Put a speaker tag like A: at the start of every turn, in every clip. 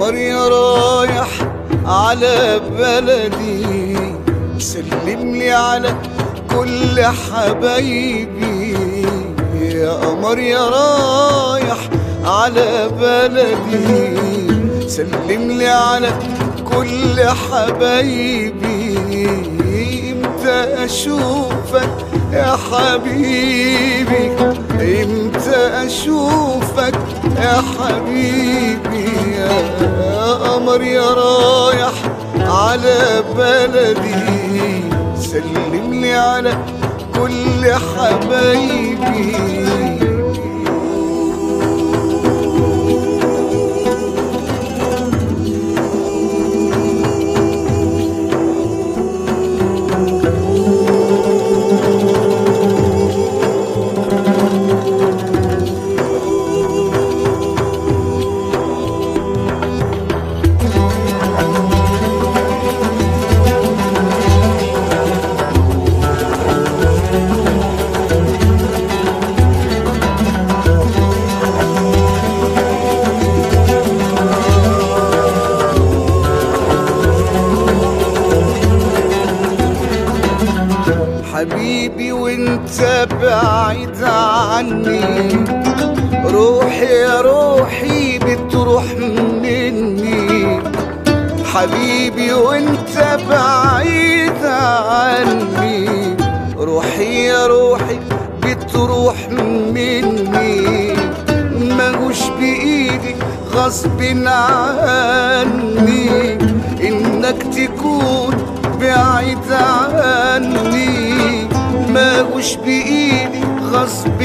A: قمر يا رايح على بلدي سلم لي على كل حبايبي يا قمر يا رايح على بلدي سلم لي على كل حبايبي امتى اشوفك يا حبيبي امتى اشوفك يا حبيبي يا قمر يا رايح على بلدي سلم لي على كل حبايبي حبيبي وانت بعيد عني روحي يا روحي بتروح مني حبيبي وانت بعيد عني روحي يا روحي بتروح مني ماهوش بإيدي غصب عني إنك تكون بعيد عني ماهوش بإيدي غصب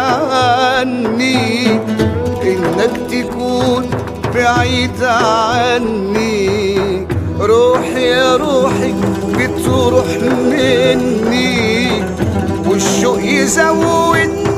A: عني إنك تكون بعيد عني روحي يا روحي بتروح مني والشوق يزود